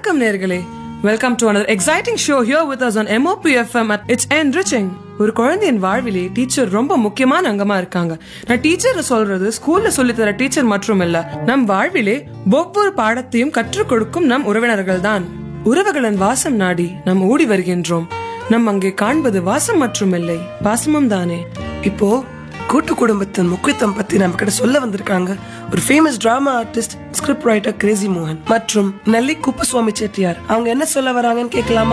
வணக்கம் நேர்களே welcome to another exciting show here with us on MOP FM at It's Enriching ஒரு குழந்தையின் வாழ்விலே டீச்சர் ரொம்ப முக்கியமான அங்கமா இருக்காங்க நான் டீச்சர் சொல்றது ஸ்கூல்ல சொல்லி தர டீச்சர் மற்றும் இல்ல நம் வாழ்விலே ஒவ்வொரு பாடத்தையும் கற்றுக் கொடுக்கும் நம் உறவினர்கள் தான் உறவுகளின் வாசம் நாடி நாம் ஓடி வருகின்றோம் நம் அங்கே காண்பது வாசம் மற்றும் இல்லை பாசமும் தானே இப்போ கூட்டு குடும்பத்தின் முக்கியத்துவம் பத்தி நம்ம கிட்ட சொல்ல வந்திருக்காங்க ஒரு famous drama artist script writer Crazy மோகன் மற்றும் நெல்லி குப்புசுவாமி செட்டியார் அவங்க என்ன சொல்ல வராங்கன்னு கேட்கலாமா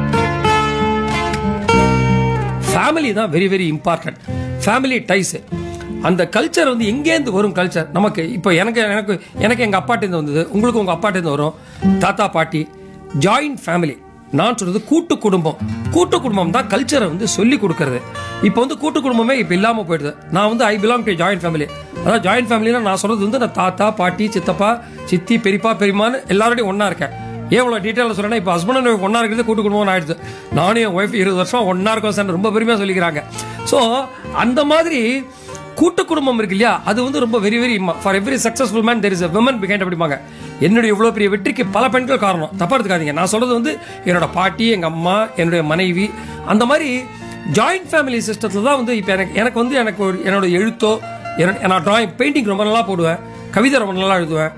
ஃபேமிலி தான் very very important family ties அந்த கல்ச்சர் வந்து எங்கேருந்து வரும் கல்ச்சர் நமக்கு இப்போ எனக்கு எனக்கு எனக்கு எங்கள் அப்பாட்டேருந்து வந்தது உங்களுக்கு உங்கள் அப்பாட்டேருந்து வரும் தாத்தா பாட்டி ஜாயிண்ட் ஃபேமிலி நான் சொல்றது கூட்டு குடும்பம் கூட்டு குடும்பம் தான் கல்ச்சரை வந்து சொல்லி கொடுக்கறது இப்போ வந்து கூட்டு குடும்பமே இப்போ இல்லாமல் போயிடுது நான் வந்து I belong to joint family அதாவது ஜாயிண்ட் ஃபேமிலினா நான் சொல்றது வந்து நான் தாத்தா பாட்டி சித்தப்பா சித்தி பெரியப்பா பெரியமான்னு எல்லாரோடையும் ஒன்றா இருக்கேன் ஏன் இவ்வளோ டீட்டெயிலாக சொல்கிறேன்னா இப்போ ஹஸ்பண்ட் அண்ட் ஒன்றா இருக்கிறது கூட்டு குடும்பம் ஆயிடுது நானும் என் ஒய்ஃப் இருபது வருஷம் ஒன்றா இருக்கோம் சார் ரொம்ப பெருமையாக சொல்லிக்கிறாங்க ஸோ அந்த மாதிரி கூட்டு குடும்பம் இருக்கு இல்லையா அது வந்து ரொம்ப very very for every successful man there is a women behind அப்படிம்பாங்க என்னுடைய இவ்வளோ பெரிய வெற்றிக்கு பல பெண்கள் காரணம் தப்பா எடுத்துக்காதீங்க நான் சொல்றது வந்து என்னோட பாட்டி எங்கள் அம்மா என்னுடைய மனைவி அந்த மாதிரி ஜாயிண்ட் ஃபேமிலி சிஸ்டத்தில் தான் வந்து இப்போ எனக்கு எனக்கு வந்து எனக்கு ஒரு என்னோட எழுத்தோ என்னோட நான் டிராயிங் பெயிண்டிங் ரொம்ப நல்லா போடுவேன் கவிதை ரொம்ப நல்லா எழுதுவேன்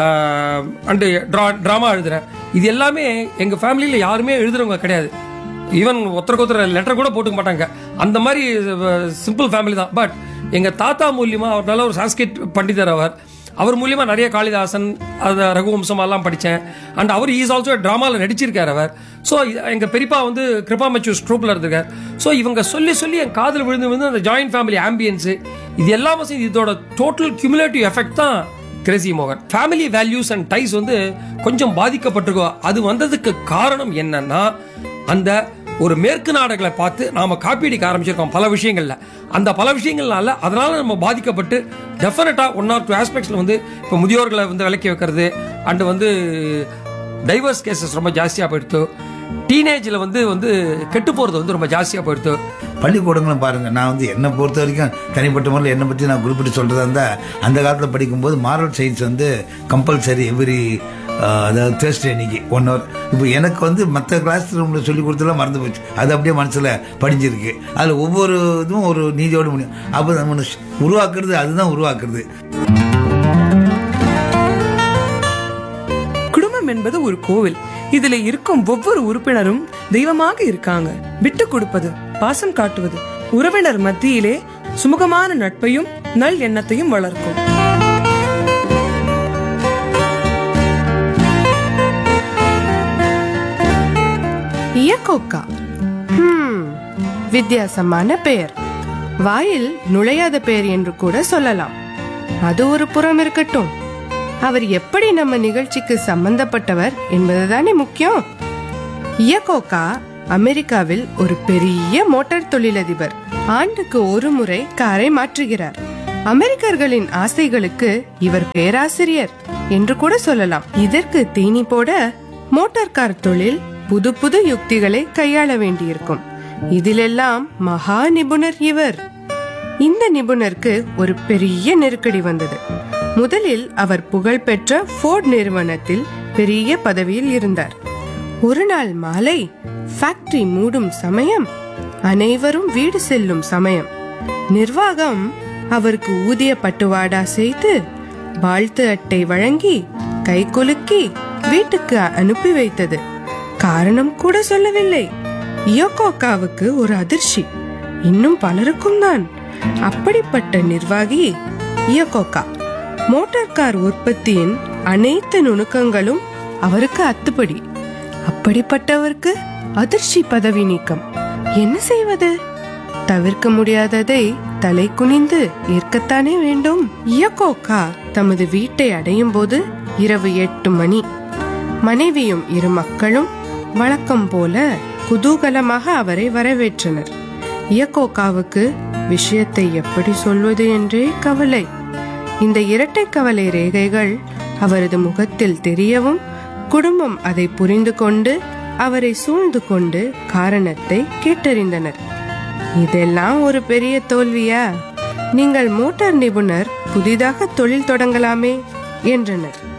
அண்டு ட்ரா ட்ராமா எழுதுறேன் இது எல்லாமே எங்கள் ஃபேமிலியில் யாருமே எழுதுறவங்க கிடையாது ஈவன் ஒருத்தருக்கு ஒருத்தர் லெட்டர் கூட போட்டுக்க மாட்டாங்க அந்த மாதிரி சிம்பிள் ஃபேமிலி தான் பட் எங்கள் தாத்தா மூலியமாக அவர் நல்ல ஒரு சான்ஸ்கிரிட் பண்டிதர் அவர் அவர் மூலியமா நிறைய காளிதாசன் அது ரகுவம்சம் எல்லாம் படித்தேன் அண்ட் அவர் ஈஸ் ஆல்சோ ட்ராமாவில் நடிச்சிருக்கார் அவர் ஸோ எங்கள் பெரியப்பா வந்து கிருபா மெச்சூஸ் ட்ரூப்பில் இருந்திருக்கார் ஸோ இவங்க சொல்லி சொல்லி என் காதில் விழுந்து விழுந்து அந்த ஜாயிண்ட் ஃபேமிலி ஆம்பியன்ஸு இது எல்லாமே சேர்ந்து இதோட டோட்டல் கியூமுலேட்டிவ் எஃபெக்ட் தான் கிரேசி மோகன் ஃபேமிலி வேல்யூஸ் அண்ட் டைஸ் வந்து கொஞ்சம் பாதிக்கப்பட்டிருக்கோம் அது வந்ததுக்கு காரணம் என்னன்னா அந்த ஒரு மேற்கு நாடுகளை பார்த்து நாம காப்பீடிக்க ஆரம்பிச்சிருக்கோம் பல விஷயங்கள்ல அந்த பல விஷயங்கள்னால அதனால நம்ம பாதிக்கப்பட்டு டெஃபினட்டா ஒன் ஆர் டூ ஆஸ்பெக்ட்ஸ்ல வந்து இப்போ முதியோர்களை வந்து விலக்கி வைக்கிறது அண்ட் வந்து டைவர்ஸ் கேசஸ் ரொம்ப ஜாஸ்தியாக போயிடுத்து டீனேஜில் வந்து வந்து கெட்டு போகிறது வந்து ரொம்ப ஜாஸ்தியாக போயிடுத்து பள்ளிக்கூடங்களும் பாருங்க நான் வந்து என்னை பொறுத்த வரைக்கும் தனிப்பட்ட முறையில் என்னை பற்றி நான் குறிப்பிட்டு சொல்றதா இருந்தால் அந்த காலத்தில் படிக்கும்போது மாரல் சயின்ஸ் வந்து கம்பல்சரி எவ்ரி அதாவது தேர்ஸ்டே அன்னைக்கு ஒன் ஹவர் இப்போ எனக்கு வந்து மற்ற கிளாஸ் ரூமில் சொல்லி கொடுத்தலாம் மறந்து போச்சு அது அப்படியே மனசில் படிஞ்சிருக்கு அதில் ஒவ்வொரு இதுவும் ஒரு நீதியோடு முடியும் அப்போ நம்ம உருவாக்குறது அதுதான் உருவாக்குறது குடும்பம் என்பது ஒரு கோவில் இதுல இருக்கும் ஒவ்வொரு உறுப்பினரும் தெய்வமாக இருக்காங்க விட்டு கொடுப்பது பாசம் காட்டுவது உறவினர் மத்தியிலே சுமூகமான நட்பையும் நல் எண்ணத்தையும் வளர்க்கும் இயக்கோக்கா ஹம், வித்தியாசமான பெயர் வாயில் நுழையாத பெயர் என்று கூட சொல்லலாம் அது ஒரு புறம் இருக்கட்டும் அவர் எப்படி நம்ம நிகழ்ச்சிக்கு சம்பந்தப்பட்டவர் என்பதுதானே முக்கியம் இயக்கோக்கா அமெரிக்காவில் ஒரு பெரிய மோட்டார் தொழிலதிபர் ஆண்டுக்கு ஒரு முறை காரை மாற்றுகிறார் அமெரிக்கர்களின் ஆசைகளுக்கு இவர் பேராசிரியர் என்று கூட சொல்லலாம் இதற்கு தீனி போட மோட்டார் கார் தொழில் புது புது யுக்திகளை கையாள வேண்டியிருக்கும் இதிலெல்லாம் மகா நிபுணர் இவர் இந்த நிபுணருக்கு ஒரு பெரிய நெருக்கடி வந்தது முதலில் அவர் புகழ்பெற்ற ஃபோர்ட் நிறுவனத்தில் பெரிய பதவியில் இருந்தார் ஒரு நாள் மாலை ஃபேக்டரி மூடும் சமயம் அனைவரும் வீடு செல்லும் சமயம் நிர்வாகம் அவருக்கு ஊதிய பட்டுவாடா செய்து வாழ்த்து அட்டை வழங்கி கை குலுக்கி வீட்டுக்கு அனுப்பி வைத்தது காரணம் கூட சொல்லவில்லை இயோகோக்காவுக்கு ஒரு அதிர்ச்சி இன்னும் பலருக்கும் தான் அப்படிப்பட்ட நிர்வாகி இயோகோக்கா மோட்டார் கார் உற்பத்தியின் அனைத்து நுணுக்கங்களும் அவருக்கு அத்துப்படி அப்படிப்பட்டவருக்கு அதிர்ச்சி பதவி நீக்கம் என்ன செய்வது தவிர்க்க முடியாததை தலை குனிந்து ஏற்கத்தானே வேண்டும் இயக்கோக்கா தமது வீட்டை அடையும் போது இரவு எட்டு மணி மனைவியும் இரு மக்களும் வழக்கம் போல குதூகலமாக அவரை வரவேற்றனர் இயக்கோக்காவுக்கு விஷயத்தை எப்படி சொல்வது என்றே கவலை இந்த இரட்டை கவலை ரேகைகள் அவரது முகத்தில் தெரியவும் குடும்பம் அதை புரிந்து கொண்டு அவரை சூழ்ந்து கொண்டு காரணத்தை கேட்டறிந்தனர் இதெல்லாம் ஒரு பெரிய தோல்வியா நீங்கள் மோட்டார் நிபுணர் புதிதாக தொழில் தொடங்கலாமே என்றனர்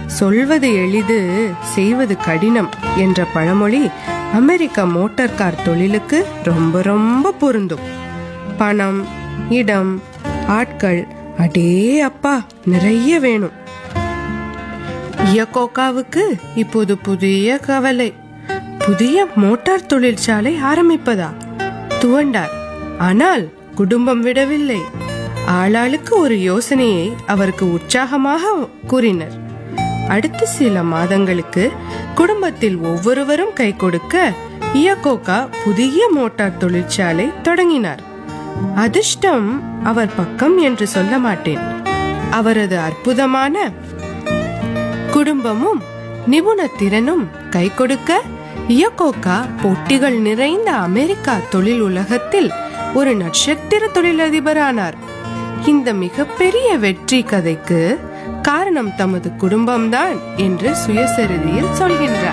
சொல்வது எளிது செய்வது கடினம் என்ற பழமொழி அமெரிக்க மோட்டார் கார் தொழிலுக்கு ரொம்ப ரொம்ப பொருந்தும் பணம் இடம் ஆட்கள் அடே அப்பா நிறைய வேணும் இயக்கோக்காவுக்கு இப்போது புதிய கவலை புதிய மோட்டார் தொழிற்சாலை ஆரம்பிப்பதா துவண்டார் ஆனால் குடும்பம் விடவில்லை ஆளாளுக்கு ஒரு யோசனையை அவருக்கு உற்சாகமாக கூறினர் அடுத்த சில மாதங்களுக்கு குடும்பத்தில் ஒவ்வொருவரும் கை கொடுக்க இயக்கோக்கா புதிய மோட்டார் தொழிற்சாலை தொடங்கினார் அதிர்ஷ்டம் அவர் பக்கம் என்று சொல்ல மாட்டேன் அவரது அற்புதமான குடும்பமும் நிபுண திறனும் கை கொடுக்க இயக்கோக்கா போட்டிகள் நிறைந்த அமெரிக்கா தொழில் உலகத்தில் ஒரு நட்சத்திர தொழிலதிபரானார் இந்த மிகப்பெரிய வெற்றி கதைக்கு காரணம் தமது குடும்பம்தான் என்று சுயசரிதியில் சொல்கின்றார்